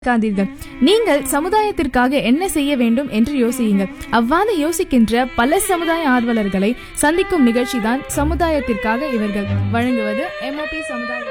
காதீர்கள் நீங்கள் சமுதாயத்திற்காக என்ன செய்ய வேண்டும் என்று யோசியுங்கள் அவ்வாறு யோசிக்கின்ற பல சமுதாய ஆர்வலர்களை சந்திக்கும் நிகழ்ச்சிதான் சமுதாயத்திற்காக இவர்கள் வழங்குவது எம்ஓபி சமுதாய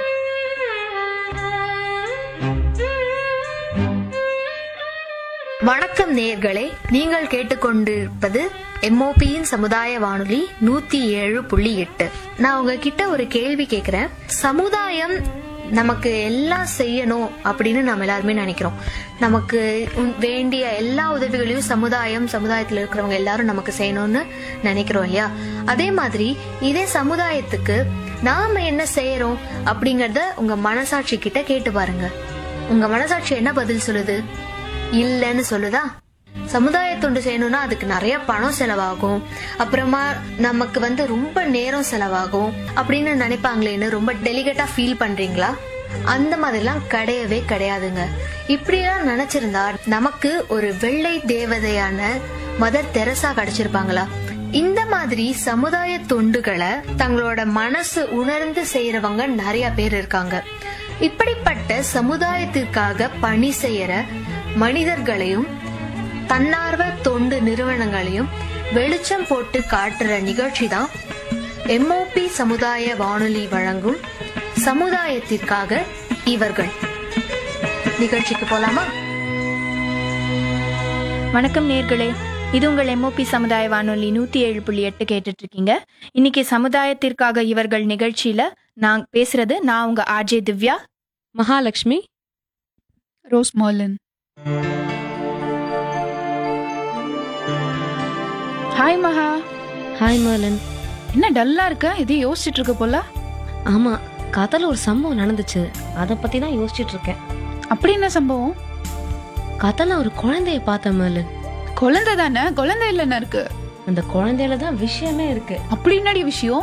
வணக்கம் நேயர்களே நீங்கள் கேட்டுக்கொண்டிருப்பது எம்ஓபியின் சமுதாய வானொலி நூத்தி ஏழு புள்ளி எட்டு நான் உங்ககிட்ட ஒரு கேள்வி கேக்குறேன் சமுதாயம் நமக்கு எல்லாம் செய்யணும் அப்படின்னு நம்ம எல்லாருமே நினைக்கிறோம் நமக்கு உன்- வேண்டிய எல்லா உதவிகளையும் சமுதாயம் சமுதாயத்துல இருக்கிறவங்க எல்லாரும் நமக்கு செய்யணும்னு நினைக்கிறோம் இல்லையா அதே மாதிரி இதே சமுதாயத்துக்கு நாம என்ன செய்யறோம் அப்படிங்கறத உங்க மனசாட்சி கிட்ட கேட்டு பாருங்க உங்க மனசாட்சி என்ன பதில் சொல்லுது இல்லைன்னு சொல்லுதா சமுதாய தொண்டு செய்யணும்னா அதுக்கு நிறைய பணம் செலவாகும் அப்புறமா நமக்கு வந்து ரொம்ப நேரம் செலவாகும் அப்படின்னு நினைப்பாங்களேன்னு ரொம்ப டெலிகேட்டா ஃபீல் பண்றீங்களா அந்த மாதிரிலாம் கிடையவே கிடையாதுங்க இப்படிலாம் நினைச்சிருந்தா நமக்கு ஒரு வெள்ளை தேவதையான மதர் தெரசா கிடைச்சிருப்பாங்களா இந்த மாதிரி சமுதாய தொண்டுகளை தங்களோட மனசு உணர்ந்து செய்யறவங்க நிறைய பேர் இருக்காங்க இப்படிப்பட்ட சமுதாயத்திற்காக பணி செய்யற மனிதர்களையும் தன்னார்வ தொண்டு நிறுவனங்களையும் வெளிச்சம் போட்டு காட்டுற நிகழ்ச்சி தான் எம்ஓபி சமுதாய வானொலி வழங்கும் சமுதாயத்திற்காக இவர்கள் நிகழ்ச்சிக்கு போலாமா வணக்கம் நேர்களே இது உங்கள் எம்ஓபி சமுதாய வானொலி நூத்தி ஏழு புள்ளி எட்டு கேட்டுட்டு இருக்கீங்க இன்னைக்கு சமுதாயத்திற்காக இவர்கள் நிகழ்ச்சியில நான் பேசுறது நான் உங்க RJ Divya Mahalakshmi Rose Marlon hi Maha hi Marlon என்ன டல்லா இருக்க எதையும் யோசிச்சுட்டு இருக்க போல ஆமா கதையில ஒரு சம்பவம் நடந்துச்சு அதை பத்தி தான் யோசிச்சுட்டு இருக்கேன் அப்படி என்ன சம்பவம் கதையில ஒரு குழந்தைய பார்த்தேன் மர்லன் குழந்தை தானே குழந்தை இல்லைன்னு இருக்கு அந்த குழந்தையில தான் விஷயமே இருக்கு அப்படி என்னடி விஷயம்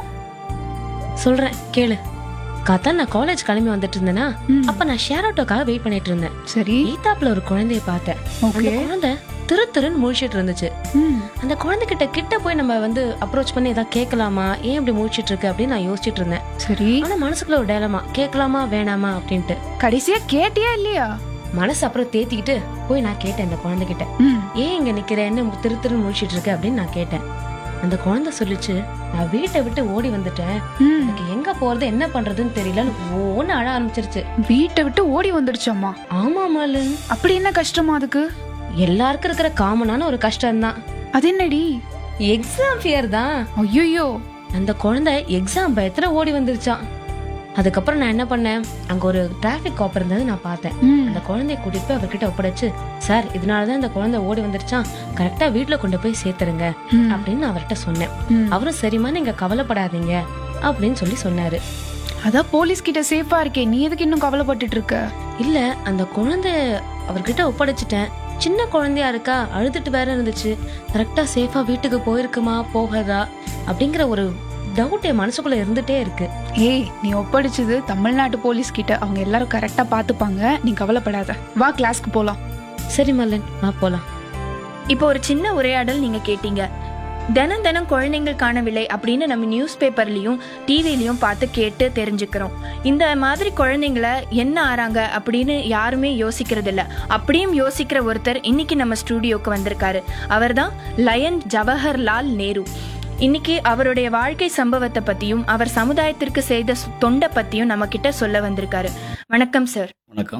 சொல்றேன் கேளு கதை நான் காலேஜ் கிளம்பி வந்துட்டு இருந்தேனா ம். அப்ப நான் ஷேர் ஆட்டோக்காக வெயிட் பண்ணிட்டு இருந்தேன் சரி ஈத்தாப்புல ஒரு குழந்தைய பார்த்தேன் அந்த ஓகே குழந்தை திரு திருன்னு முழிச்சிட்டு இருந்துச்சு ம் அந்த குழந்தைகிட்ட கிட்ட போய் நம்ம வந்து அப்ரோச் பண்ணி ஏதாவது கேட்கலாமா ஏன் இப்படி முழிச்சிட்டு இருக்கு அப்படின்னு நான் யோசிச்சிட்டு இருந்தேன் சரி ஆனா மனசுக்குள்ள ஒரு டேலமா கேட்கலாமா வேணாமா அப்படின்ட்டு கடைசியா கேட்டியா இல்லையா மனசு அப்புறம் தேத்திக்கிட்டு போய் நான் கேட்டேன் அந்த குழந்தைகிட்ட ம் ஏன் இங்க நிக்கிற என்ன திரு திரு முழிச்சிட்டு இருக்க அப்படின்னு நான் கேட்டேன் அந்த குழந்தை சொல்லிச்சு நான் வீட்டை விட்டு ஓடி வந்துட்டேன் ம் எனக்கு எங்க போறது என்ன பண்றதுன்னு தெரியலன்னு ஓன்னு அழ ஆரம்பிச்சிருச்சு வீட்டை விட்டு ஓடி வந்துடுச்சம்மா ஆமா மாலன் அப்படி என்ன கஷ்டமா அதுக்கு எல்லாருக்கும் இருக்கிற காமனான ஒரு கஷ்டம் தான் அது என்னடி எக்ஸாம் ஃபியர் தான் ஐயோ அந்த குழந்தை எக்ஸாம் பயத்துல ஓடி வந்துருச்சான் அதுக்கப்புறம் நான் என்ன பண்ணேன் அங்க ஒரு டிராபிக் காப் இருந்தது நான் பார்த்தேன் ம் அந்த குழந்தைய கூட்டிட்டு போய் அவர்கிட்ட ஒப்படைச்சு சார் இதனாலதான் இந்த குழந்தை ஓடி வந்துருச்சான் கரெக்டா வீட்டுல கொண்டு போய் சேர்த்துருங்க ம். அப்படின்னு நான் அவர்கிட்ட சொன்னேன் ம். அவரும் சரிம்மா நீங்க கவலைப்படாதீங்க அப்படின்னு சொல்லி சொன்னாரு அதான் போலீஸ் கிட்ட சேஃபா இருக்கே நீ எதுக்கு இன்னும் கவலைப்பட்டுட்டு இருக்க இல்ல அந்த குழந்தை அவர்கிட்ட ஒப்படைச்சிட்டேன் சின்ன குழந்தையா இருக்கா அழுதுட்டு வேற இருந்துச்சு கரெக்டா சேஃபா வீட்டுக்கு போயிருக்குமா போகாதா அப்படிங்கிற ஒரு டவுட் என் மனசுக்குள்ள இருந்துட்டே இருக்கு ஏய் நீ ஒப்படைச்சது தமிழ்நாட்டு போலீஸ் கிட்ட அவங்க எல்லாரும் கரெக்டா பாத்துப்பாங்க நீ கவலைப்படாத வா கிளாஸ்க்கு போலாம் சரி மல்லன் வா போலாம் இப்போ ஒரு சின்ன உரையாடல் நீங்க கேட்டீங்க தினம் தினம் குழந்தைங்களுக்கான விலை அப்படின்னு நம்ம நியூஸ் பேப்பர்லயும் டிவிலையும் பார்த்து கேட்டு தெரிஞ்சுக்கிறோம் இந்த மாதிரி குழந்தைங்கள என்ன ஆறாங்க அப்படின்னு யாருமே யோசிக்கிறது இல்ல அப்படியும் யோசிக்கிற ஒருத்தர் இன்னைக்கு நம்ம ஸ்டூடியோக்கு வந்திருக்காரு அவர்தான் லயன் ஜவஹர்லால் நேரு இன்னைக்கு அவருடைய வாழ்க்கை சம்பவத்தை பத்தியும் அவர் சமுதாயத்திற்கு செய்த சு- தொண்டை பத்தியும் நம்ம கிட்ட சொல்ல வந்திருக்காரு வணக்கம் சார் வணக்கம்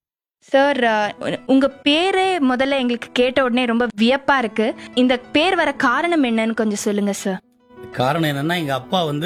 சார் அஹ், உங்க பேரே முதல்ல எங்களுக்கு கேட்ட உடனே ரொம்ப வியப்பா இருக்கு இந்த பேர் வர காரணம் என்னன்னு கொஞ்சம் சொல்லுங்க சார் காரணம் என்னன்னா எங்க அப்பா வந்து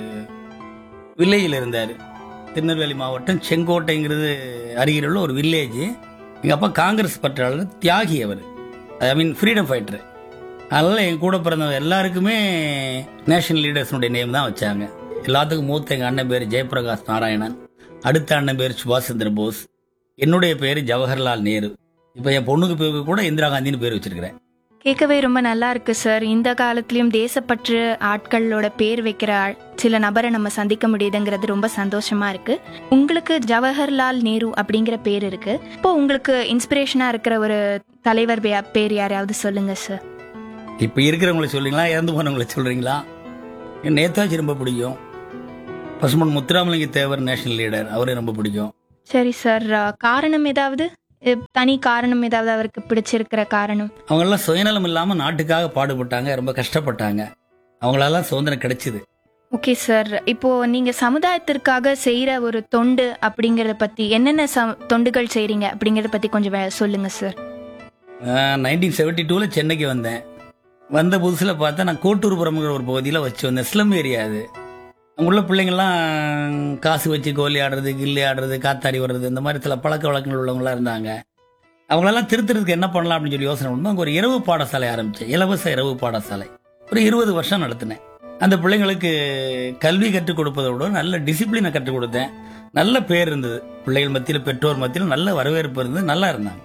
வில்லேஜில் இருந்தார் திருநெல்வேலி மாவட்டம் செங்கோட்டைங்கிறது அருகில் உள்ள ஒரு வில்லேஜ் எங்க அப்பா காங்கிரஸ் பற்றாளர் தியாகி அவர் ஐ மீன் ஃப்ரீடம் ஃபைட்டர் அதனால எங்க கூட பிறந்தவங்க எல்லாருக்குமே நேஷனல் லீடர்ஸ்னுடைய நேம் தான் வச்சாங்க எல்லாத்துக்கும் மூத்த எங்க அண்ணன் பேர் ஜெயபிரகாஷ் நாராயணன் அடுத்த அண்ணன் பேர் சுபாஷ் சந்திர போஸ் என்னுடைய பேர் ஜவஹர்லால் நேரு இப்போ என் பொண்ணுக்கு பேருக்கு கூட இந்திரா காந்தின்னு பேர் வச்சிருக்கிறேன் கேட்கவே ரொம்ப நல்லா இருக்கு சார் இந்த காலத்துலயும் தேசப்பற்று ஆட்களோட பேர் வைக்கிற ஆள்- சில நபரை நம்ம சந்திக்க முடியுதுங்கிறது ரொம்ப சந்தோஷமா இருக்கு உங்களுக்கு ஜவஹர்லால் நேரு அப்படிங்கிற பேர் இருக்கு இப்போ உங்களுக்கு இன்ஸ்பிரேஷனா இருக்கிற ஒரு தலைவர் பே- பேர் யாரையாவது சொல்லுங்க சார் இப்போ இருக்கிறவங்கள சொல்றீங்களா இறந்து போனவங்கள சொல்றீங்களா எனக்கு நேதாஜி ரொம்ப பிடிக்கும் பசுமன் முத்துராமலிங்க தேவர் நேஷனல் லீடர் அவரே ரொம்ப பிடிக்கும் சரி சார் அஹ், காரணம் ஏதாவது அஹ், தனி காரணம் ஏதாவது அவருக்கு பிடிச்சிருக்கிற காரணம் அவங்கெல்லாம் சுயநலம் இல்லாமல் நாட்டுக்காக பாடுபட்டாங்க ரொம்ப கஷ்டப்பட்டாங்க அவங்களாலாம் சுதந்திரம் கிடைச்சிது ஓகே சார் இப்போ நீங்க சமுதாயத்திற்காக செய்யற ஒரு தொண்டு அப்படிங்கறத பத்தி என்னென்ன ச- தொண்டுகள் செய்றீங்க அப்படிங்கறத பத்தி கொஞ்சம் வே- சொல்லுங்க சார் நைன்டீன் செவன்டி டூவில் சென்னைக்கு வந்தேன் வந்த புதுசில் பார்த்தா நான் கோட்டூர்புரம்ங்கிற ஒரு பகுதியில் வச்சு வந்தேன் ஸ்லம் ஏரியா அது அங்குள்ள பிள்ளைங்கள்லாம் காசு வச்சு கோலி ஆடுறது கில்லி ஆடுறது காத்தாடி வர்றது இந்த மாதிரி சில பழக்க வழக்கங்கள் உள்ளவங்களாம் இருந்தாங்க அவங்களெல்லாம் திருத்துறதுக்கு என்ன பண்ணலாம் அப்படின்னு சொல்லி யோசனை பண்ணும்போது அங்கே ஒரு இரவு பாடசாலை ஆரம்பித்தேன் இலவச இரவு பாடசாலை ஒரு இருபது வருஷம் நடத்தினேன் அந்த பிள்ளைங்களுக்கு கல்வி கற்றுக் கொடுப்பதோட நல்ல டிசிப்ளினை கற்றுக் கொடுத்தேன் நல்ல பேர் இருந்தது பிள்ளைகள் மத்தியில் பெற்றோர் மத்தியில் நல்ல வரவேற்பு இருந்தது நல்லா இருந்தாங்க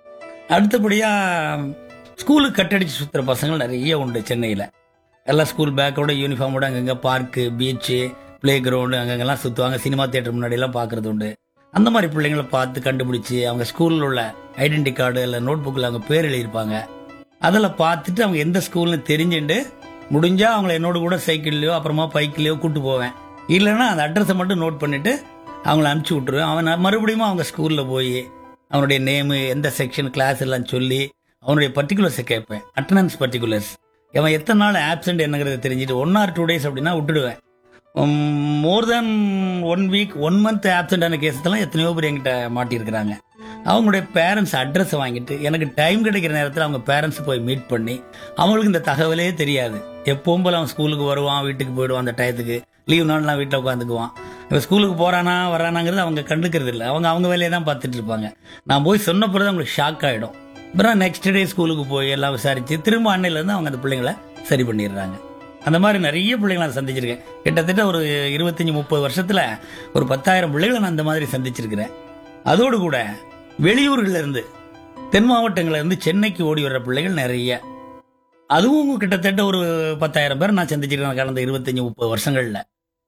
அடுத்தபடியாக ஸ்கூலுக்கு கட்டடிச்சு சுற்றுற பசங்கள் நிறைய உண்டு சென்னையில் எல்லாம் ஸ்கூல் பேக்கோட யூனிஃபார்மோட அங்கங்கே பார்க்கு பீச்சு ப்ளே கிரவுண்டு அங்கங்கெல்லாம் சுற்றுவாங்க சினிமா தேட்டர் முன்னாடியெல்லாம் பார்க்குறது உண்டு அந்த மாதிரி பிள்ளைங்களை பார்த்து கண்டுபிடிச்சி அவங்க ஸ்கூலில் உள்ள ஐடென்டி கார்டு இல்லை நோட் புக்கில் அவங்க பேர் எழுதியிருப்பாங்க அதில் பார்த்துட்டு அவங்க எந்த ஸ்கூல்னு தெரிஞ்சுட்டு முடிஞ்சால் அவங்கள என்னோட கூட சைக்கிள்லையோ அப்புறமா பைக்லேயோ கூட்டு போவேன் இல்லைன்னா அந்த அட்ரஸை மட்டும் நோட் பண்ணிவிட்டு அவங்கள அனுப்பிச்சி விட்ருவேன் அவன் மறுபடியும் அவங்க ஸ்கூலில் போய் அவனுடைய நேமு எந்த செக்ஷன் கிளாஸ் எல்லாம் சொல்லி அவனுடைய பர்டிகுலர்ஸை கேட்பேன் அட்டண்டன்ஸ் பர்டிகுலர்ஸ் அவன் எத்தனை நாள் ஆப்சென்ட் என்னங்கிறத தெரிஞ்சுட்டு ஒன் ஆர் டூ டேஸ் அப்படின்னா விட்டுடுவேன் more then one week one month absent ஆன கேஸெல்லாம் எத்தனையோ பேர் என்கிட்ட மாட்டியிருக்கிறாங்க அவங்களுடைய பேரண்ட்ஸ் அட்ரஸ் வாங்கிட்டு எனக்கு டைம் கிடைக்கிற நேரத்தில் அவங்க பேரண்ட்ஸ் போய் மீட் பண்ணி அவங்களுக்கு இந்த தகவலே தெரியாது எப்பவும் போல அவன் ஸ்கூலுக்கு வருவான் வீட்டுக்கு போயிடுவான் அந்த டயத்துக்கு லீவ் நாள்லாம் வீட்டில் உட்காந்துக்குவான் இப்போ ஸ்கூலுக்கு போறானா வரானாங்கிறது அவங்க கண்டுக்கிறது இல்லை அவங்க அவங்க வேலையை தான் பார்த்துட்டு இருப்பாங்க நான் போய் சொன்ன பிறகு அவங்களுக்கு ஷாக் ஆகிடும் அப்புறம் நெக்ஸ்ட் டே ஸ்கூலுக்கு போய் எல்லாம் விசாரிச்சு திரும்ப அன்னையிலேருந்து அவங்க அந்த பிள்ளைங்களை சரி பண்ணிடுறாங்க அந்த மாதிரி நிறைய பிள்ளைங்களை நான் சந்திச்சிருக்கேன் கிட்டத்தட்ட ஒரு இருபத்தஞ்சி முப்பது வருஷத்துல ஒரு பத்தாயிரம் பிள்ளைகளை நான் அந்த மாதிரி சந்திச்சிருக்கிறேன் அதோடு கூட வெளியூர்கள்ல இருந்து தென் மாவட்டங்கள்ல இருந்து சென்னைக்கு ஓடி வர்ற பிள்ளைகள் நிறைய அதுவும் கிட்டத்தட்ட ஒரு பத்தாயிரம் பேர் நான் சந்திச்சிருக்கேன் கடந்த இருபத்தஞ்சி முப்பது வருஷங்கள்ல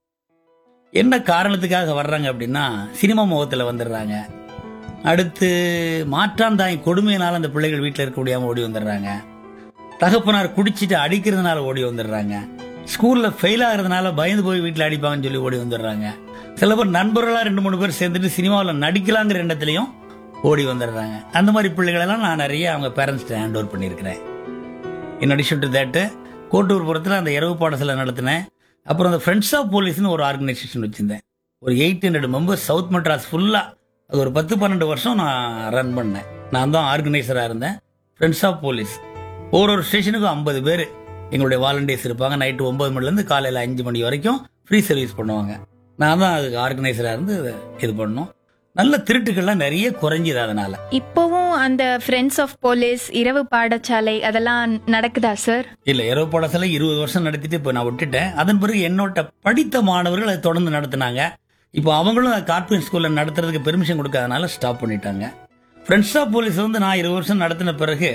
என்ன காரணத்துக்காக வர்றாங்க அப்படின்னா சினிமா முகத்தில் வந்துடுறாங்க அடுத்து மாற்றாந்தாய் கொடுமையினால அந்த பிள்ளைகள் வீட்டில் இருக்க முடியாமல் ஓடி வந்துடுறாங்க தகப்பனார் குடிச்சிட்டு அடிக்கிறதுனால ஓடி வந்துடுறாங்க ஸ்கூல்ல ஃபெயில் ஆகுறதுனால பயந்து போய் வீட்டில் அடிப்பாங்கன்னு சொல்லி ஓடி வந்துடுறாங்க சில பேர் நண்பர்களாக ரெண்டு மூணு பேர் சேர்ந்துட்டு சினிமாவில் நடிக்கலாங்கிற எண்ணத்துலையும் ஓடி வந்துடுறாங்க அந்த மாதிரி பிள்ளைகளெல்லாம் நான் நிறைய அவங்க பேரண்ட்ஸ்ட்டு ஹேண்ட் ஓவர் பண்ணியிருக்கிறேன் இன் அடிஷன் டு தேட்டு கோட்டூர்புரத்தில் அந்த இரவு பாடசாலை நடத்தினேன் அப்புறம் அந்த ஃப்ரெண்ட்ஸ் ஆஃப் போலீஸ்னு ஒரு ஆர்கனைசேஷன் வச்சிருந்தேன் ஒரு eight hundred members south Madras ஃபுல்லாக அது ஒரு பத்து பன்னெண்டு வருஷம் நான் ரன் பண்ணேன் நான் தான் ஆர்கனைசராக இருந்தேன் ஃப்ரெண்ட்ஸ் ஆஃப் போலீஸ் ஒரு ஒரு ஸ்டேஷனுக்கும் ஐம்பது பேர் எங்களுடைய வாலண்டியர்ஸ் இருப்பாங்க நைட்டு ஒன்பது மணிலேருந்து காலையில் அஞ்சு மணி வரைக்கும் ஃப்ரீ சர்வீஸ் பண்ணுவாங்க நான் தான் அதுக்கு ஆர்கனைசராக இருந்து இது பண்ணோம் நல்ல திருட்டுக்கள்லாம் நிறைய குறைஞ்சிது அதனால இப்போவும் அந்த ஃப்ரெண்ட்ஸ் ஆஃப் போலீஸ் இரவு பாடசாலை அதெல்லாம் நடக்குதா சார் இல்ல இரவு பாடசாலை இருபது வருஷம் நடத்திட்டு இப்போ நான் விட்டுட்டேன் அதன் பிறகு என்னோட படித்த மாணவர்கள் அதை தொடர்ந்து நடத்தினாங்க இப்போ அவங்களும் கார்பரேட் ஸ்கூல்ல நடத்துறதுக்கு பெர்மிஷன் கொடுக்காதனால ஸ்டாப் பண்ணிட்டாங்க ஃப்ரெண்ட்ஸ் ஆஃப் போலீஸ் வந்து நான் இருபது வருஷம் நடத்தின பிறகு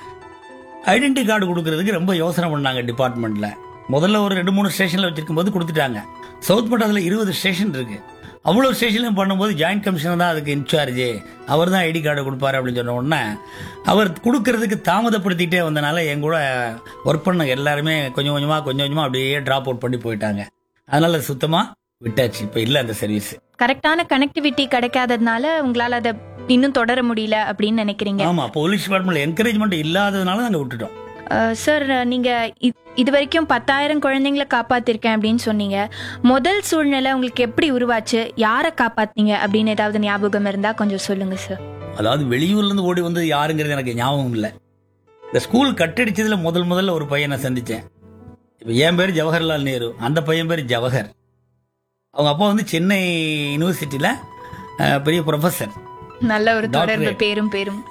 ஐடென்டி கார்டு கொடுக்கறதுக்கு ரொம்ப யோசனை பண்ணாங்க டிபார்ட்மெண்ட்ல முதல்ல ஒரு ரெண்டு மூணு ஸ்டேஷன்ல வச்சிருக்கும் போது கொடுத்துட்டாங்க சவுத் மட்டத்தில் இருபது ஸ்டேஷன் இருக்கு அவ்வளோ ஸ்டேஷன்லையும் பண்ணும்போது ஜாயின்ட் கமிஷனர் தான் அதுக்கு இன்சார்ஜ் அவர் தான் ஐடி கார்டு கொடுப்பாரு அப்படின்னு சொன்ன உடனே அவர் கொடுக்கறதுக்கு தாமதப்படுத்திட்டே வந்தனால என் கூட ஒர்க் பண்ண எல்லாருமே கொஞ்சம் கொஞ்சமா கொஞ்சம் கொஞ்சமா அப்படியே டிராப் அவுட் பண்ணி போயிட்டாங்க அதனால சுத்தமா விட்டாச்சு இப்போ இல்லை அந்த சர்வீஸ் கரெக்டான கனெக்டிவிட்டி கிடைக்காததுனால உங்களால அதை இன்னும் தொடர முடியல அப்படின்னு நினைக்கிறீங்க ஆமா போலீஸ் டிபார்ட்மெண்ட்ல என்கரேஜ்மெண்ட் இல்லாததுனால நாங்க விட்டுட்டோம் அஹ், சார் நீங்க இ- இது வரைக்கும் பத்தாயிரம் குழந்தைங்களை காப்பாத்திருக்கேன் அப்படின்னு சொன்னீங்க முதல் சூழ்நிலை உங்களுக்கு எப்படி உருவாச்சு யாரை காப்பாத்தீங்க அப்படின்னு ஏதாவது ஞாபகம் இருந்தா கொஞ்சம் சொல்லுங்க சார் அதாவது வெளியூர்ல இருந்து ஓடி வந்தது யாருங்கிறது எனக்கு ஞாபகம் இல்லை இந்த ஸ்கூல் கட்டடிச்சதுல முதல் முதல்ல ஒரு பையனை சந்திச்சேன் இப்போ என் பேர் ஜவஹர்லால் நேரு அந்த பையன் பேர் ஜவஹர் அவங்க அப்பா வந்து சென்னை யூனிவர்சிட்டியில அஹ், பெரிய ப்ரொஃபஸர் நல்ல ஒரு தொடர்பு Doctorate. பேரும் பேரும்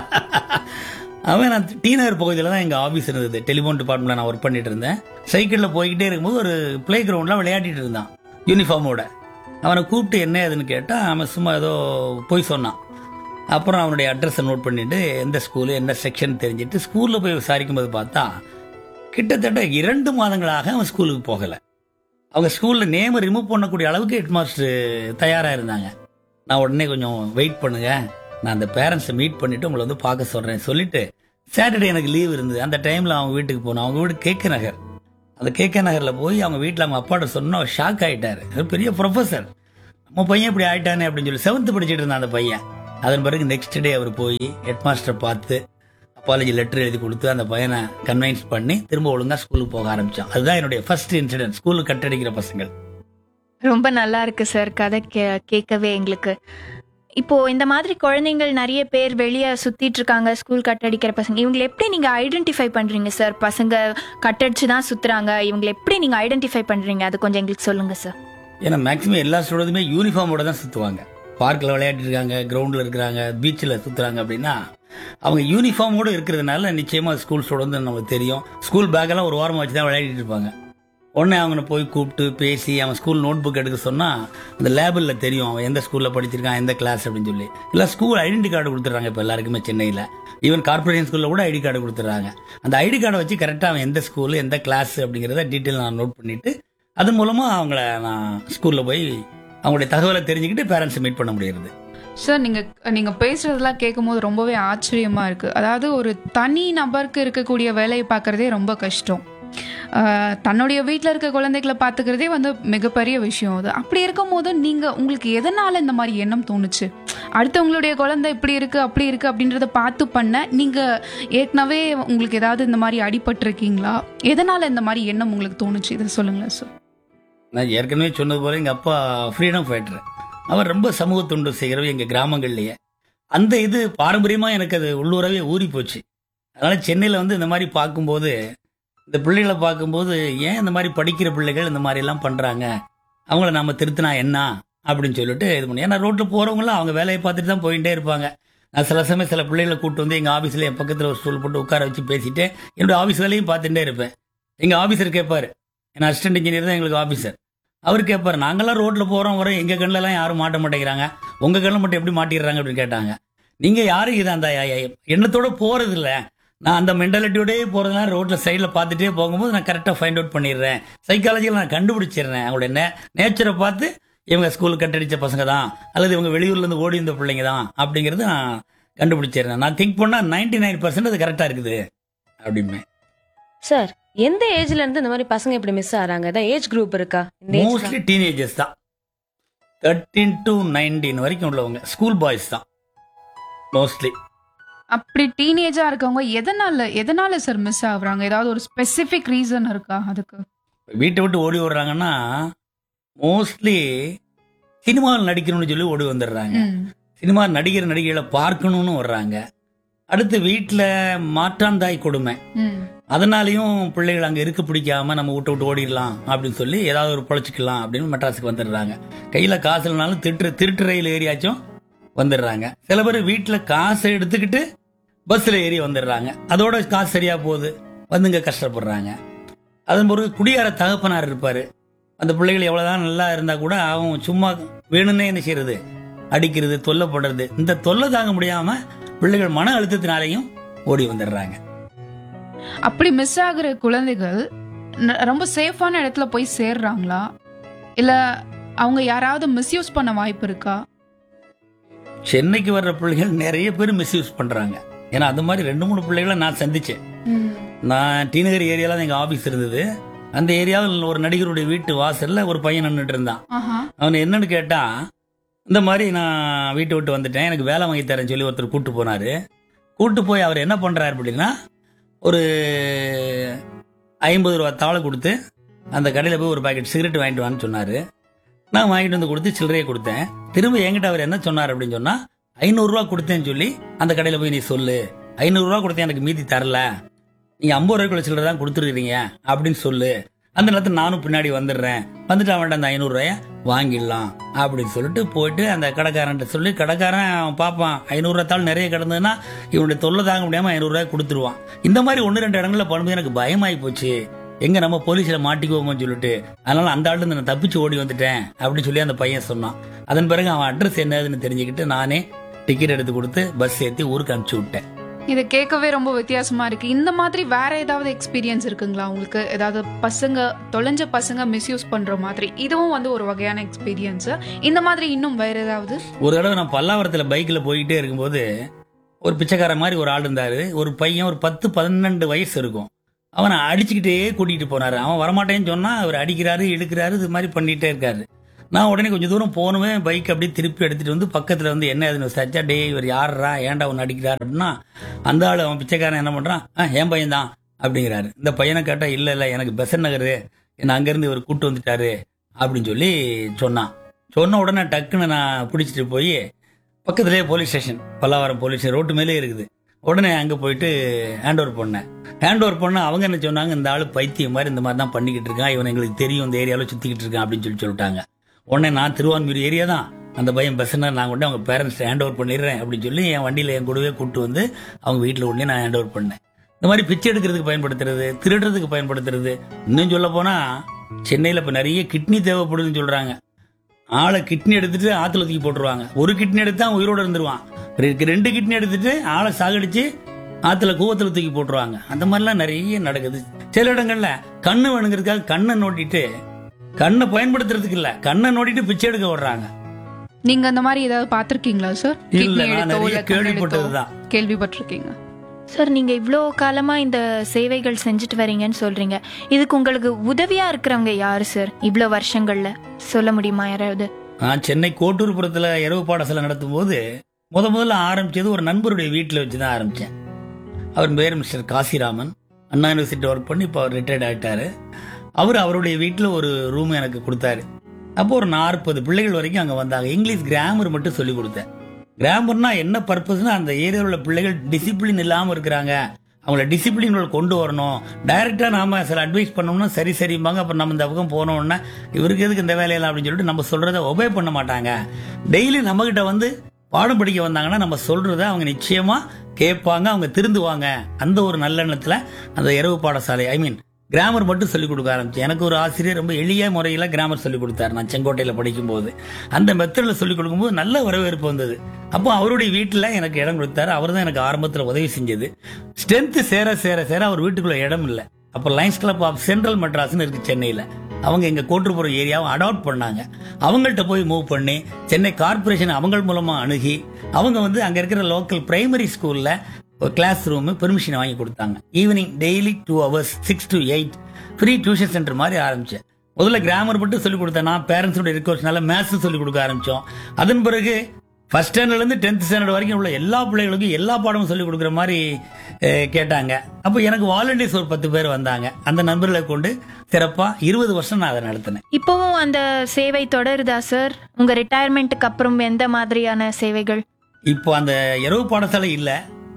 அவன் நான் டி நகர் பகுதியில் தான் எங்கள் ஆஃபீஸ் இருந்தது டெலிஃபோன் டிபார்ட்மெண்ட்ல நான் ஒர்க் பண்ணிட்டு இருந்தேன் சைக்கிளில் போய்கிட்டே இருக்கும்போது ஒரு ப்ளே கிரவுண்டில் விளையாடிட்டு இருந்தான் யூனிஃபார்மோட அவனை கூப்பிட்டு என்ன ஏதுன்னு கேட்டால் அவன் சும்மா ஏதோ போய் சொன்னான் அப்புறம் அவனுடைய அட்ரஸை நோட் பண்ணிட்டு எந்த ஸ்கூலு என்ன செக்ஷன் தெரிஞ்சுட்டு ஸ்கூலில் போய் விசாரிக்கும் போது பார்த்தா கிட்டத்தட்ட இரண்டு மாதங்களாக அவன் ஸ்கூலுக்கு போகலை அவங்க ஸ்கூலில் நேமை ரிமூவ் பண்ணக்கூடிய அளவுக்கு ஹெட் மாஸ்டர் தயாராக இருந்தாங்க நான் உடனே கொஞ்சம் வெயிட் பண்ணுங்க நான் அந்த பேரண்ட்ஸை மீட் பண்ணிட்டு உங்களை வந்து பார்க்க சொல்றேன் சொல்லிட்டு சாட்டர்டே எனக்கு லீவ் இருந்தது அந்த டைம்ல அவங்க வீட்டுக்கு போனோம் அவங்க வீடு கேகே நகர் அந்த கேகே நகர்ல போய் அவங்க வீட்டில் அவங்க அப்பாட்ட சொன்னா ஷாக் ஆயிட்டாரு அவர் பெரிய ப்ரொஃபசர் நம்ம பையன் இப்படி ஆயிட்டானே அப்படின்னு சொல்லி செவன்த் படிச்சிட்டு இருந்தான் அந்த பையன் அதன் பிறகு நெக்ஸ்ட் டே அவர் போய் ஹெட் மாஸ்டர் பார்த்து அப்பாலஜி லெட்டர் எழுதி கொடுத்து அந்த பையனை கன்வின்ஸ் பண்ணி திரும்ப ஒழுங்கா ஸ்கூலுக்கு போக ஆரம்பிச்சான் அதுதான் என்னுடைய ஃபர்ஸ்ட் இன்சிடென்ட் ஸ்கூலுக்கு கட்டடிக்கிற பசங்கள் ரொம்ப நல்லா இருக்கு சார் கதை கே- கேட்கவே எங்களுக்கு இப்போ இந்த மாதிரி குழந்தைங்கள் நிறைய பேர் வெளியே சுத்திட்டு இருக்காங்க ஸ்கூல் கட்டடிக்கிற பசங்க இவங்களை எப்படி நீங்க ஐடென்டிஃபை பண்றீங்க சார் பசங்க கட்டடிச்சு தான் சுத்துறாங்க இவங்களை எப்படி நீங்க ஐடென்டிஃபை பண்றீங்க அது கொஞ்சம் எங்களுக்கு சொல்லுங்க சார் ஏன்னா மேக்ஸிமம் எல்லா ஸ்டூடெண்ட்டுமே யூனிஃபார்மோட தான் சுற்றுவாங்க பார்க்கில் விளையாடிட்டு இருக்காங்க கிரவுண்டில் இருக்கிறாங்க பீச்சில் சுற்றுறாங்க அப்படின்னா அவங்க யூனிஃபார்மோடு இருக்கிறதுனால நிச்சயமாக ஸ்கூல் ஸ்டூடெண்ட் நமக்கு தெரியும் ஸ்கூல் பேக்கெல்லாம் ஒரு வாரம் வச்சு தான் விளையாடிட்டு இருப்பாங்க உடனே அவங்கள போய் கூப்பிட்டு பேசி அவன் ஸ்கூல் நோட் புக் எடுக்க சொன்னால் அந்த லேபிளில் தெரியும் அவன் எந்த ஸ்கூலில் படிச்சிருக்கான் எந்த கிளாஸ் அப்படின்னு சொல்லி இல்லை ஸ்கூல் ஐடென்டி கார்டு கொடுத்துட்றாங்க இப்போ எல்லாருக்குமே சென்னையில் ஈவன் கார்பரேஷன் ஸ்கூலில் கூட ஐடி கார்டு கொடுத்துட்றாங்க அந்த ஐடி கார்டை வச்சு கரெக்டாக அவன் எந்த ஸ்கூல் எந்த கிளாஸ் அப்படிங்கிறத டீட்டெயில் நான் நோட் பண்ணிவிட்டு அது மூலமாக அவங்கள நான் ஸ்கூலில் போய் அவங்களுடைய தகவலை தெரிஞ்சுக்கிட்டு பேரண்ட்ஸை மீட் பண்ண முடியுது சார் நீங்க நீங்க பேசுறதெல்லாம் கேட்கும்போது ரொம்பவே ஆச்சரியமா இருக்கு அதாவது ஒரு தனி நபருக்கு இருக்கக்கூடிய வேலையை பார்க்கறதே ரொம்ப கஷ்டம் ஆஹ் தன்னுடைய வீட்டில் இருக்க குழந்தைகளை பார்த்துக்கிறதே வந்து மிகப்பெரிய விஷயம் அது அப்படி இருக்கும்போது நீங்க உங்களுக்கு எதனால இந்த மாதிரி எண்ணம் தோணுச்சு அடுத்தவங்களுடைய குழந்தை இப்படி இருக்கு அப்படி இருக்கு அப்படின்றத பார்த்து பண்ண நீங்க ஏற்கனவே உங்களுக்கு ஏதாவது இந்த மாதிரி அடிபட்டிருக்கீங்களா எதனால இந்த மாதிரி எண்ணம் உங்களுக்கு தோணுச்சு இதை சொல்லுங்களேன் சார் நான் ஏற்கனவே சொன்னது போல எங்கள் அப்பா ஃப்ரீடம் ஃபைட்டர் அவர் ரொம்ப சமூக தொண்டு செய்கிறவர் எங்கள் கிராமங்கள்லேயே அந்த இது பாரம்பரியமாக எனக்கு அது உள்ளூரவே ஊறி போச்சு அதனால் சென்னையில் வந்து இந்த மாதிரி பார்க்கும்போது இந்த பிள்ளைகளை பார்க்கும்போது ஏன் இந்த மாதிரி படிக்கிற பிள்ளைகள் இந்த மாதிரி எல்லாம் பண்ணுறாங்க அவங்கள நம்ம திருத்தினா என்ன அப்படின்னு சொல்லிட்டு இது பண்ணி ஏன்னா ரோட்டில் போகிறவங்களாம் அவங்க வேலையை பார்த்துட்டு தான் போயிட்டே இருப்பாங்க நான் சில சமயம் சில பிள்ளைகளை கூப்பிட்டு வந்து எங்கள் ஆஃபீஸில் என் பக்கத்தில் ஒரு ஸ்டூல் போட்டு உட்கார வச்சு பேசிட்டு என்னோட ஆஃபீஸ் வேலையும் பார்த்துட்டே இருப்பேன் எங்கள் ஆஃபீஸர் கேட்பாரு என் அசிஸ்டன்ட் இன்ஜினியர் தான் எங்களுக்கு ஆஃபீஸர் அவர் கேட்பாரு நாங்கெல்லாம் ரோட்டில் போகிறோம் வரோம் எங்கள் கண்ணிலலாம் யாரும் மாட்ட மாட்டேங்கிறாங்க உங்கள் கண்ணில் மட்டும் எப்படி மாட்டிடுறாங்க அப்படின்னு கேட்டாங்க நீங்கள் யாரும் இது அந்த எண்ணத்தோட போகிறது இல்ல நான் அந்த மென்டாலிட்டியோடய போகிறதுனால ரோட்டில் சைடில் பார்த்துட்டே போகும்போது நான் கரெக்டாக ஃபைண்ட் அவுட் பண்ணிடுறேன் சைக்காலஜியில் நான் கண்டுபிடிச்சிடுறேன் அவங்களுடைய நே நேச்சரை பார்த்து இவங்க ஸ்கூலுக்கு கட்டடிச்ச பசங்க தான் அல்லது இவங்க வெளியூர்லேருந்து ஓடி இருந்த பிள்ளைங்க தான் அப்படிங்கிறது நான் கண்டுபிடிச்சிடுறேன் நான் திங்க் பண்ணால் நைன்டி நைன் பர்சன்ட் அது கரெக்டாக இருக்குது அப்படிமே சார் எந்த ஏஜ்ல இருந்து இந்த மாதிரி பசங்க இப்படி மிஸ் ஆறாங்க ஏதாவது ஏஜ் குரூப் இருக்கா இந்த age மோஸ்ட்லி டீனேஜர்ஸ் தான் தேர்ட்டீன் டு நைன்டீன் வரைக்கும் உள்ளவங்க ஸ்கூல் பாய்ஸ் தான் மோஸ்ட்லி அப்படி டீனேஜா இருக்கவங்க எதனால எதனால சார் மிஸ் ஆகுறாங்க ஏதாவது ஒரு ஸ்பெசிபிக் ரீசன் இருக்கா அதுக்கு வீட்டை விட்டு ஓடி வர்றாங்கன்னா மோஸ்ட்லி சினிமாவில் நடிக்கணும்னு சொல்லி ஓடி வந்துடுறாங்க ம். சினிமா நடிகர் நடிகைகளை பார்க்கணும்னு வர்றாங்க அடுத்து வீட்டில் மாற்றாந்தாய் கொடுமை ம். அதனாலையும் பிள்ளைகள் அங்கே இருக்க பிடிக்காம நம்ம விட்டு விட்டு ஓடிடலாம் அப்படின்னு சொல்லி ஏதாவது ஒரு பொழைச்சிக்கலாம் அப்படின்னு மெட்ராஸுக்கு வந்துடுறாங்க கையில் காசு இல்லைனாலும் திருட்டு திருட்டு ரயில் ஏரியாச்சும் வந்துடுறாங்க சில பேர் வீட்டில் காசை எடுத்துக்கிட்டு பஸ்ஸில் ஏறி வந்துடுறாங்க அதோட காசு சரியா போகுது வந்துங்க கஷ்டப்படுறாங்க அதன் பிறகு குடியார தகப்பனார் இருப்பார் அந்த பிள்ளைகள் எவ்வளோதான் நல்லா இருந்தால் கூட அவன் சும்மா வேணும்னே என்ன செய்யறது அடிக்கிறது தொல்லைப்படுறது இந்த தொல்லை தாங்க முடியாமல் பிள்ளைகள் மன அழுத்தத்தினாலையும் ஓடி வந்துடுறாங்க அப்படி மிஸ் ஆகுற குழந்தைகள் ந- ரொம்ப சேஃபான இடத்துல போய் சேர்றாங்களா இல்ல அவங்க யாராவது மிஸ்யூஸ் பண்ண வாய்ப்பு இருக்கா சென்னைக்கு வர்ற பிள்ளைகள் நிறைய பேர் மிஸ்யூஸ் பண்றாங்க ஏன்னா அது மாதிரி ரெண்டு மூணு பிள்ளைகளை நான் சந்திச்சேன் நான் டி நகர் ஏரியால தான் எங்க ஆபீஸ் இருந்தது அந்த ஏரியாவில் ஒரு நடிகருடைய வீட்டு வாசல்ல ஒரு பையன் நின்றுட்டு இருந்தான் ஆஹா அவன் என்னன்னு கேட்டா இந்த மாதிரி நான் வீட்டை விட்டு வந்துட்டேன் எனக்கு வேலை வாங்கி தரேன்னு சொல்லி ஒருத்தர் கூட்டு போனாரு கூட்டு போய் அவர் என்ன பண்றாரு அப்படின்னா ஒரு ஐம்பது ரூபா தாளை கொடுத்து அந்த கடையில் போய் ஒரு பாக்கெட் சிகரெட் வாங்கிட்டு வான்னு சொன்னாரு நான் வாங்கிட்டு வந்து கொடுத்து சில்லறையை கொடுத்தேன் திரும்ப என்கிட்ட அவர் என்ன சொன்னார் அப்படின்னு சொன்னா ஐநூறுரூவா கொடுத்தேன்னு சொல்லி அந்த கடையில் போய் நீ சொல்லு ஐநூறுரூவா கொடுத்தேன் எனக்கு மீதி தரல நீங்க ஐம்பது ரூபாய்க்குள்ள சில்லறை தான் கொடுத்துருக்கீங்க அப்படின்னு சொல்லு அந்த நேரத்தில் நானும் பின்னாடி வந்துடுறேன் வந்துட்டு அவன்கிட்ட அந்த ஐநூறுரூவாய வாங்கிடலாம் அப்படின்னு சொல்லிட்டு போயிட்டு அந்த கடைக்காரன்ட்ட சொல்லி கடைக்காரன் அவன் பார்ப்பான் ஐநூறுரூவா தாள் நிறைய கிடந்ததுன்னா இவனுடைய தொல்லை தாங்க முடியாம ஐநூறுரூவாய் கொடுத்துருவான் இந்த மாதிரி ஒன்று ரெண்டு இடங்கள்ல பண்ணும்போது எனக்கு பயமாயி போச்சு எங்க நம்ம போலீஸ்ல மாட்டிக்குவோமோன்னு சொல்லிட்டு அதனால அந்த ஆள்ல நான் தப்பிச்சு ஓடி வந்துட்டேன் அப்படின்னு சொல்லி அந்த பையன் சொன்னான் அதன் பிறகு அவன் அட்ரஸ் என்னதுன்னு தெரிஞ்சுக்கிட்டு நானே டிக்கெட் எடுத்து கொடுத்து பஸ் ஏற்றி ஊருக்கு அனுப்பிச்சு விட்டேன் இதை கேட்கவே ரொம்ப வித்தியாசமா இருக்கு இந்த மாதிரி வேற ஏதாவது எக்ஸ்பீரியன்ஸ் இருக்குங்களா உங்களுக்கு ஏதாவது பசங்க தொலைஞ்ச பசங்க மிஸ்யூஸ் பண்ற மாதிரி இதுவும் வந்து ஒரு வகையான எக்ஸ்பீரியன்ஸ் இந்த மாதிரி இன்னும் வேற ஏதாவது ஒரு தடவை நான் பல்லாவரத்தில் பைக்கில் போய்கிட்டே இருக்கும்போது ஒரு பிச்சைக்கார மாதிரி ஒரு ஆள் இருந்தாரு ஒரு பையன் ஒரு பத்து பன்னெண்டு வயசு இருக்கும் அவனை அடிச்சுக்கிட்டே கூட்டிகிட்டு போனாரு அவன் வரமாட்டேன்னு சொன்னா அவர் அடிக்கிறாரு இழுக்கிறாரு இது மாதிரி பண்ணிட்டே இருக்காரு நான் உடனே கொஞ்சம் தூரம் போனவே பைக் அப்படியே திருப்பி எடுத்துட்டு வந்து பக்கத்துல வந்து என்ன ஏதுன்னு விசாரிச்சா டே இவர் யாருடா ஏன்டா ஒன்று அடிக்கிறார் அப்படின்னா அந்த ஆள் அவன் பிச்சைக்காரன் என்ன பண்றான் ஆ என் பையன் தான் அப்படிங்கிறாரு இந்த பையனை கேட்டா இல்ல இல்ல எனக்கு பெசன் நகர் என்ன அங்கிருந்து இவர் கூட்டு வந்துட்டாரு அப்படின்னு சொல்லி சொன்னான் சொன்ன உடனே டக்குன்னு நான் பிடிச்சிட்டு போய் பக்கத்துலேயே police station Pallavaram police station road மேலே இருக்குது உடனே அங்கே போயிட்டு ஹேண்ட் ஓவர் பண்ணேன் ஹேண்ட் ஓவர் பண்ண அவங்க என்ன சொன்னாங்க இந்த ஆள் பைத்தியம் மாதிரி இந்த மாதிரி தான் பண்ணிக்கிட்டு இருக்கான் இவன் எங்களுக்கு தெரியும் இந்த ஏரியாவில் சுற்றிக்கிட்டு இருக்கான் அப்படின்னு சொல்லி சொல்லிட்டாங்க உடனே நான் திருவான்மூர் ஏரியா தான் அந்த பையன் பஸ்ஸுனா நான் கொண்டு அவங்க பேரண்ட்ஸ் ஹேண்ட் ஓவர் பண்ணிடுறேன் அப்படின்னு சொல்லி என் வண்டியில் என் கூடவே கூட்டு வந்து அவங்க வீட்டில் உடனே நான் ஹேண்ட் ஓவர் பண்ணேன் இந்த மாதிரி பிச்சை எடுக்கிறதுக்கு பயன்படுத்துறது திருடுறதுக்கு பயன்படுத்துறது இன்னும் சொல்ல போனா சென்னையில் இப்போ நிறைய கிட்னி தேவைப்படுதுன்னு சொல்றாங்க ஆளை கிட்னி எடுத்துட்டு ஆத்துல தூக்கி போட்டுருவாங்க ஒரு கிட்னி எடுத்தா அவன் உயிரோட இருந்துருவான் ரெ- ரெண்டு கிட்னி எடுத்துட்டு ஆளை சாகடிச்சு ஆத்துல கூவத்துல தூக்கி போட்டுருவாங்க அந்த மாதிரிலாம் நிறைய நடக்குது சில இடங்கள்ல கண்ணு வேணுங்கிறதுக்காக கண்ணை நோட்டிட்டு கண்ணை பயன்படுத்துறதுக்கு இல்ல கண்ணை நோட்டிட்டு பிச்சை எடுக்க விடுறாங்க நீங்க அந்த மாதிரி ஏதாவது பார்த்திருக்கீங்களா சார் இல்ல, கிட்னி நான் எடுத்தோ நிறைய இல்ல கண் எடுத்தோ கேள்விப்பட்டதுதான். கேள்விப்பட்டிருக்கீங்க சார் நீங்க இவ்வளோ காலமா இந்த சேவைகள் செஞ்சுட்டு வரீங்கன்னு சொல்றீங்க இதுக்கு உங்களுக்கு உதவியா இருக்கிறவங்க யாரு சார் இவ்வளோ வருஷங்கள்ல சொல்ல முடியுமா யாராவது நான் சென்னை கோட்டூர்புரத்துல இரவு பாடசாலை நடத்தும் போது முத முதல்ல ஆரம்பிச்சது ஒரு நண்பருடைய வீட்டில் வச்சு தான் ஆரம்பிச்சேன் அவர் பேர் mister Kasiraman Anna university work பண்ணி இப்போ அவர் ரிட்டையர்ட் ஆயிட்டாரு அவர் அவருடைய வீட்டில் ஒரு ரூம் எனக்கு கொடுத்தாரு அப்போ ஒரு நாற்பது பிள்ளைகள் வரைக்கும் அங்கே வந்தாங்க இங்கிலீஷ் கிராமர் மட்டும் சொல்லி கொடுத்தேன் கிராமர்னா என்ன பர்பஸ்னா அந்த ஏரியாவில் உள்ள பிள்ளைகள் டிசிப்ளின் இல்லாமல் இருக்கிறாங்க அவங்கள டிசிப்ளின் கொண்டு வரணும் டைரக்டா நாம சில அட்வைஸ் பண்ணோம்னா சரி சரிம்பாங்க அப்புறம் நம்ம இந்த பக்கம் போனோம்னா இவருக்கு எதுக்கு இந்த வேலையெல்லாம் அப்படின்னு சொல்லிட்டு நம்ம சொல்றதை ஒபே பண்ண மாட்டாங்க டெய்லி நம்ம கிட்ட வந்து பாடம் படிக்க வந்தாங்கன்னா நம்ம சொல்றத அவங்க நிச்சயமா கேட்பாங்க அவங்க திருந்துவாங்க அந்த ஒரு நல்லெண்ணத்துல அந்த இரவு பாடசாலை ஐ மீன் கிராமர் மட்டும் சொல்லிக் கொடுக்க ஆரம்பிச்சேன் எனக்கு ஒரு ஆசிரியர் ரொம்ப எளிய முறையில் கிராமர் சொல்லிக் கொடுத்தாரு நான் செங்கோட்டையில் படிக்கும்போது அந்த மெத்தடில் சொல்லிக் கொடுக்கும்போது நல்ல வரவேற்பு வந்தது அப்போ அவருடைய வீட்டில் எனக்கு இடம் கொடுத்தாரு அவர் தான் எனக்கு ஆரம்பத்தில் உதவி செஞ்சது ஸ்ட்ரென்த் சேர சேர சேர அவர் வீட்டுக்குள்ள இடம் இல்லை அப்போ லைன்ஸ் கிளப் ஆஃப் சென்ட்ரல் மெட்ராஸ்னு இருக்கு சென்னையில் அவங்க எங்க கோட்டுப்புறம் ஏரியாவை அடாப்ட் பண்ணாங்க அவங்கள்ட்ட போய் மூவ் பண்ணி சென்னை கார்ப்பரேஷன் அவங்க மூலமா அணுகி அவங்க வந்து அங்க இருக்கிற லோக்கல் பிரைமரி ஸ்கூல்ல ஒரு கிளாஸ் ரூம் பெர்மிஷன் வாங்கி கொடுத்தாங்க evening daily two hours six to eight free tuition centre மாதிரி ஆரம்பிச்சேன் முதல்ல கிராமர் மட்டும் சொல்லிக் கொடுத்தேன் நான் பேரண்ட்ஸோட ரிக்வஸ்ட்னால மேத்ஸ் சொல்லிக் கொடுக்க ஆரம்பிச்சோம் அதன் பிறகு ஃபர்ஸ்ட் ஸ்டாண்டர்ட்ல இருந்து டென்த் ஸ்டாண்டர்ட் வரைக்கும் உள்ள எல்லா பிள்ளைகளுக்கும் எல்லா பாடமும் சொல்லிக் கொடுக்குற மாதிரி அஹ், கேட்டாங்க அப்போ எனக்கு வாலண்டியர்ஸ் ஒரு பத்து பேர் வந்தாங்க அந்த நண்பர்களை கொண்டு சிறப்பா இருபது வருஷம் நான் அதை நடத்தினேன் இப்போவும் அந்த சேவை தொடருதா சார் உங்க ரிட்டையர்மெண்ட்டுக்கு அப்புறம் எந்த மாதிரியான சேவைகள் இப்போ அந்த இரவு பாடசாலை இல்லை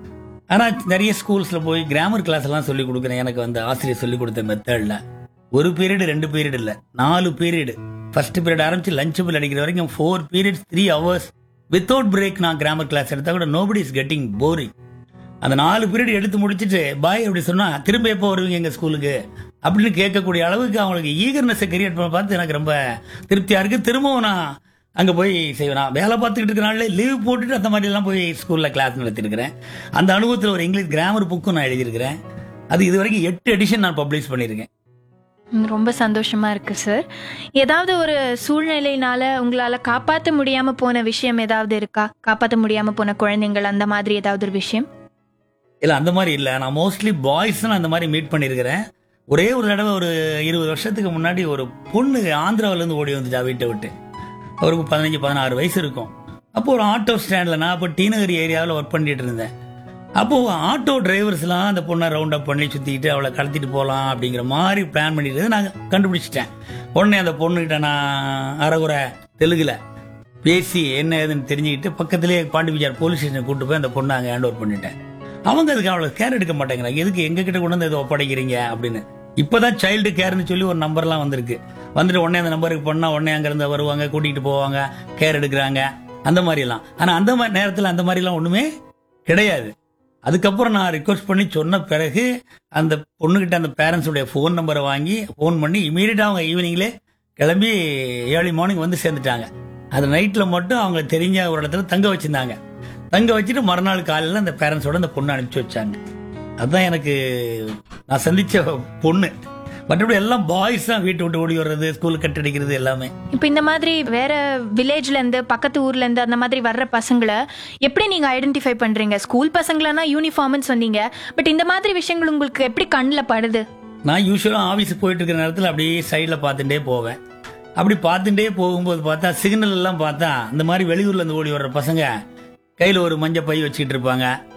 ஆனால் நிறைய ஸ்கூல்ஸில் போய் கிராமர் கிளாஸ் எல்லாம் சொல்லி கொடுக்குறேன் எனக்கு அந்த ஆசிரியர் சொல்லி கொடுத்த மெத்தடில் ஒரு பீரியடு ரெண்டு பீரியட் இல்லை நாலு பீரியடு ஃபர்ஸ்ட் பீரியட் ஆரம்பிச்சு லஞ்ச் பில் அடிக்கிற வரைக்கும் four periods three hours without break நான் கிராமர் கிளாஸ் எடுத்தா கூட நோபடி இஸ் கெட்டிங் போரிங் அந்த நாலு பீரியட் எடுத்து முடிச்சிட்டு பாய் அப்படி சொன்னா திரும்ப எப்போ வருவீங்க எங்க ஸ்கூலுக்கு அப்படின்னு கேட்கக்கூடிய அளவுக்கு அவங்களுக்கு ஈகர்னஸை கிரியேட் பண்ண பார்த்து எனக்கு ரொம்ப திருப்தியா இருக்கு திரும்பவும் நான் அங்க போய் செய்வேன் நான் வேலை பார்த்துக்கிட்டு இருக்கிற நாள்ல லீவ் போட்டுட்டு அந்த மாதிரி எல்லாம் போய் ஸ்கூல்ல கிளாஸ் நடத்திருக்கிறேன் அந்த அனுபவத்தில் ஒரு இங்கிலீஷ் கிராமர் புக்கும் நான் எழுதியிருக்கிறேன் அது இது வரைக்கும் எட்டு எடிஷன் நான் பப்ளிஷ் பண்ணியிருக்கேன் ம், ரொம்ப சந்தோஷமா இருக்கு சார் ஏதாவது ஒரு சூழ்நிலையினால உங்களால காப்பாற்ற முடியாம போன விஷயம் ஏதாவது இருக்கா காப்பாற்ற முடியாம போன குழந்தைங்கள் அந்த மாதிரி ஏதாவது ஒரு விஷயம் இல்ல அந்த மாதிரி இல்ல நான் மோஸ்ட்லி பாய்ஸ் நான் அந்த மாதிரி மீட் பண்ணியிருக்கிறேன் ஒரே ஒரு தடவை ஒரு இருபது வருஷத்துக்கு முன்னாடி ஒரு பொண்ணு ஆந்திராவுல இருந்து ஓடி வந்துட்டா வீட்டை விட்டு அவருக்கு பதினஞ்சு பதினாறு வயசு இருக்கும் அப்போ ஒரு ஆட்டோ ஸ்டாண்ட்ல நான் அப்போ டி நகர் ஏரியாவில் ஒர்க் பண்ணிட்டு இருந்தேன் அப்போ ஆட்டோ டிரைவர்ஸ்லாம் அந்த பொண்ணை ரவுண்ட் அப் பண்ணி சுத்திக்கிட்டு அவளை கடத்திட்டு போகலாம் அப்படிங்கிற மாதிரி பிளான் பண்ணிட்டு நான் கண்டுபிடிச்சிட்டேன் உடனே அந்த பொண்ணுகிட்ட நான் அரைகுறை தெலுங்குல பேசி என்ன ஏதுன்னு தெரிஞ்சுக்கிட்டு பக்கத்திலேயே பாண்டிபிஜார் போலீஸ் ஸ்டேஷன் கூட்டு போய் அந்த பொண்ணை அங்கே ஹேண்ட் ஓவர் பண்ணிட்டேன் அவங்க அதுக்கு அவளை கேர் எடுக்க மாட்டேங்கிறாங்க எதுக்கு எங்க கிட்ட கொண்டு வந்து இதை ஒப்படைக்கிறீங்க அப்படின்னு இப்பதான் சைல்டு கேர்னு சொல்லி ஒரு நம்பர்லாம் வந்திருக்கு வந்துட்டு உடனே அந்த நம்பருக்கு பண்ணா உடனே அங்க இருந்து வருவாங்க கூட்டிகிட்டு போவாங்க கேர் எடுக்கிறாங்க அந்த மாதிரி எல்லாம் ஆனா அந்த மாதிரி நேரத்தில் அந்த மாதிரி எல்லாம் ஒண்ணுமே கிடையாது அதுக்கப்புறம் நான் ரிக்வஸ்ட் பண்ணி சொன்ன பிறகு அந்த பொண்ணுகிட்ட அந்த பேரண்ட்ஸுடைய ஃபோன் நம்பரை வாங்கி ஃபோன் பண்ணி இமீடியட்டாக அவங்க ஈவினிங்லே கிளம்பி ஏர்லி மார்னிங் வந்து சேர்ந்துட்டாங்க அது நைட்டில் மட்டும் அவங்க தெரிஞ்ச ஒரு இடத்துல தங்க வச்சிருந்தாங்க தங்க வச்சுட்டு மறுநாள் காலையில் அந்த பேரண்ட்ஸோட அந்த பொண்ணை அனுப்பிச்சு வச்சாங்க அதுதான் எனக்கு நான் சந்திச்ச பொண்ணு மற்றபடி எல்லாம் பாய்ஸ் தான் வீட்டை விட்டு ஓடி வர்றது ஸ்கூல் கட்டடிக்கிறது எல்லாமே இப்போ இந்த மாதிரி வேற வில்லேஜ்ல இருந்து பக்கத்து ஊர்ல இருந்து அந்த மாதிரி வர்ற பசங்களை எப்படி நீங்க ஐடென்டிஃபை பண்றீங்க ஸ்கூல் பசங்களனா யூனிஃபார்ம்னு சொன்னீங்க பட் இந்த மாதிரி விஷயங்கள் உங்களுக்கு எப்படி கண்ணில் படுது நான் யூஸ்வலாக ஆஃபீஸ் போயிட்டு இருக்கிற நேரத்தில் அப்படியே சைடில் பார்த்துட்டே போவேன் அப்படி பார்த்துட்டே போகும்போது பார்த்தா சிக்னல் எல்லாம் பார்த்தா இந்த மாதிரி வெளியூர்ல இருந்து ஓடி வர்ற பசங்க கையில் ஒரு மஞ்சள் பை வச்சுக்கிட்டு இருப்பாங்க